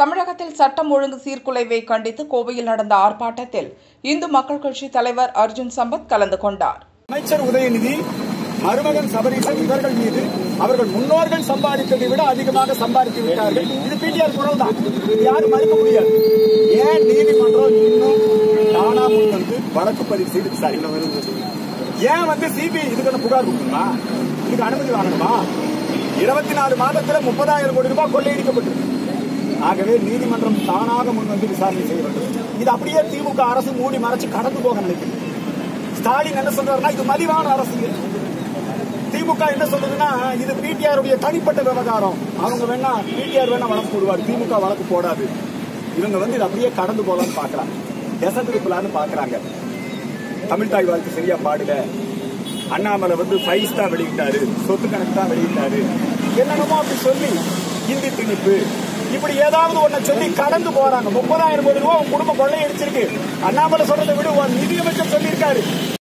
தமிழகத்தில் சட்டம் ஒழுங்கு சீர்குலைவை கண்டித்து கோவையில் நடந்த ஆர்ப்பாட்டத்தில் இந்து மக்கள் கட்சி தலைவர் அர்ஜுன் சம்பத் கலந்து கொண்டார் அமைச்சர் உதயநிதி மருமகன் சபரீசன் இவர்கள் மீது அவர்கள் முன்னோர்கள் சம்பாதித்ததை விட அதிகமாக சம்பாதித்து விட்டார்கள் இது பிடிஆர் குரல் தான் இது யாரும் மறுக்க முடியாது ஏன் நீதிமன்றம் இன்னும் தானா முன் வந்து வழக்கு பதிவு செய்து விசாரிக்கணும் ஏன் வந்து சிபிஐ இதுக்கு புகார் கொடுக்கணுமா இதுக்கு அனுமதி வாங்கணுமா இருபத்தி நாலு மாதத்துல முப்பதாயிரம் கோடி ரூபாய் கொள்ளையடிக்கப்பட்டிருக்கு ஆகவே நீதிமன்றம் தானாக முன் வந்து விசாரணை செய்ய வேண்டும் இது அப்படியே திமுக அரசு மூடி மறைச்சு கடந்து போக நினைக்கிறது ஸ்டாலின் என்ன சொல்றாருன்னா இது மலிவான அரசியல் திமுக என்ன சொல்றதுன்னா இது பிடிஆர் உடைய தனிப்பட்ட விவகாரம் அவங்க வேணா பிடிஆர் வேணா வழக்கு போடுவார் திமுக வழக்கு போடாது இவங்க வந்து இது அப்படியே கடந்து போலாம்னு பாக்குறாங்க திசை திருப்பலான்னு பாக்குறாங்க தமிழ் தாய் வாழ்க்கை சரியா பாடல அண்ணாமலை வந்து ஃபைவ் ஸ்டார் வெளியிட்டாரு சொத்து கணக்கு தான் வெளியிட்டாரு என்னென்னமோ அப்படி சொல்லி இந்தி திணிப்பு இப்படி ஏதாவது ஒன்ன சொல்லி கடந்து போறாங்க முப்பதாயிரம் கோடி ரூபாய் உன் குடும்பம் கொள்ளையடிச்சிருக்கு அண்ணாமலை சொல்றதை விட உன் நிதியமைச்சர் சொல்லியிருக்காரு